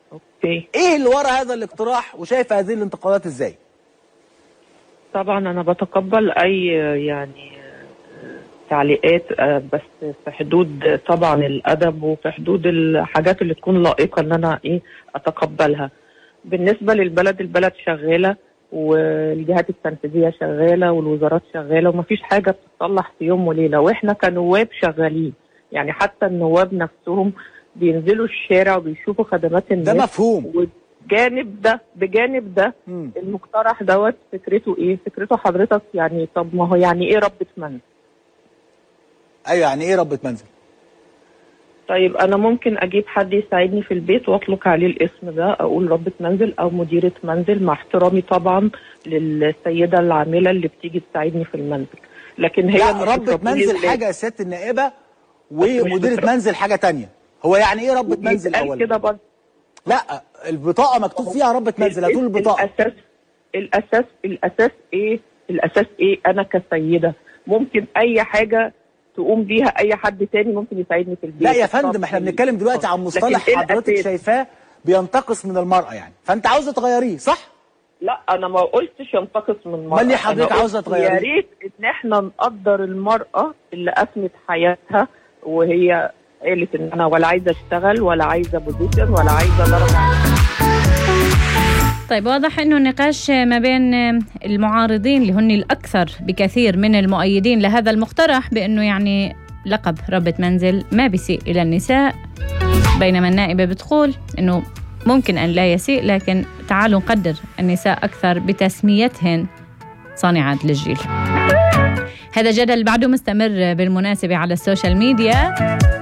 اوكي ايه اللي ورا هذا الاقتراح وشايف هذه الانتقادات ازاي طبعا انا بتقبل اي يعني تعليقات آه، بس في حدود طبعا الادب وفي حدود الحاجات اللي تكون لائقه ان انا ايه اتقبلها بالنسبه للبلد البلد شغاله والجهات التنفيذيه شغاله والوزارات شغاله ومفيش حاجه بتتصلح في يوم وليله واحنا كنواب شغالين يعني حتى النواب نفسهم بينزلوا الشارع وبيشوفوا خدمات ده الناس مفهوم بجانب ده بجانب ده مم. المقترح دوت فكرته ايه؟ فكرته حضرتك يعني طب ما هو يعني ايه ربة منزل؟ ايوه يعني ايه ربة منزل طيب انا ممكن اجيب حد يساعدني في البيت واطلق عليه الاسم ده اقول ربة منزل او مديرة منزل مع احترامي طبعا للسيدة العاملة اللي بتيجي تساعدني في المنزل لكن هي لا المفروض ربة ربنا منزل يزيد. حاجه يا سياده النائبه مش ومديره بتر- منزل حاجه تانية هو يعني ايه ربة منزل بيتقال اولا كده برضه لا البطاقه مكتوب فيها ربة منزل هتقول البطاقه الاساس الاساس الاساس ايه الاساس ايه انا كسيده ممكن اي حاجه تقوم بيها اي حد تاني ممكن يساعدني في البيت لا يا فندم احنا بنتكلم دلوقتي عن مصطلح لكن إيه حضرتك الأساس؟ شايفاه بينتقص من المرأة يعني فانت عاوزه تغيريه صح؟ لا انا ما قلتش ينتقص من المرأة أمال ليه حضرتك أنا قلت عاوزة تغيريه؟ يا ريت ان احنا نقدر المرأة اللي افنت حياتها وهي قالت ان انا ولا عايزه اشتغل ولا عايزه بوزيشن ولا عايزه درجه طيب واضح انه النقاش ما بين المعارضين اللي هن الاكثر بكثير من المؤيدين لهذا المقترح بانه يعني لقب ربة منزل ما بيسيء الى النساء بينما النائبه بتقول انه ممكن ان لا يسيء لكن تعالوا نقدر النساء اكثر بتسميتهن صانعات للجيل. هذا جدل بعده مستمر بالمناسبه على السوشيال ميديا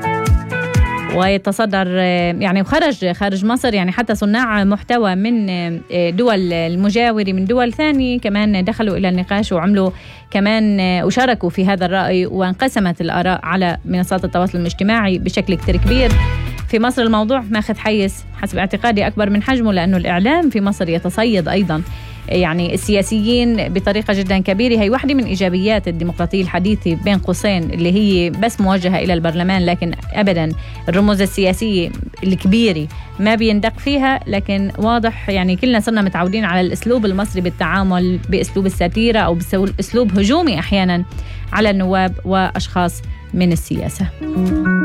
ويتصدر يعني وخرج خارج مصر يعني حتى صناع محتوى من دول المجاورة من دول ثانية كمان دخلوا إلى النقاش وعملوا كمان وشاركوا في هذا الرأي وانقسمت الآراء على منصات التواصل الاجتماعي بشكل كتير كبير في مصر الموضوع ماخذ حيز حسب اعتقادي أكبر من حجمه لأنه الإعلام في مصر يتصيد أيضا يعني السياسيين بطريقه جدا كبيره هي واحده من ايجابيات الديمقراطيه الحديثه بين قوسين اللي هي بس موجهه الى البرلمان لكن ابدا الرموز السياسيه الكبيره ما بيندق فيها لكن واضح يعني كلنا صرنا متعودين على الاسلوب المصري بالتعامل باسلوب الساتيره او باسلوب هجومي احيانا على النواب واشخاص من السياسه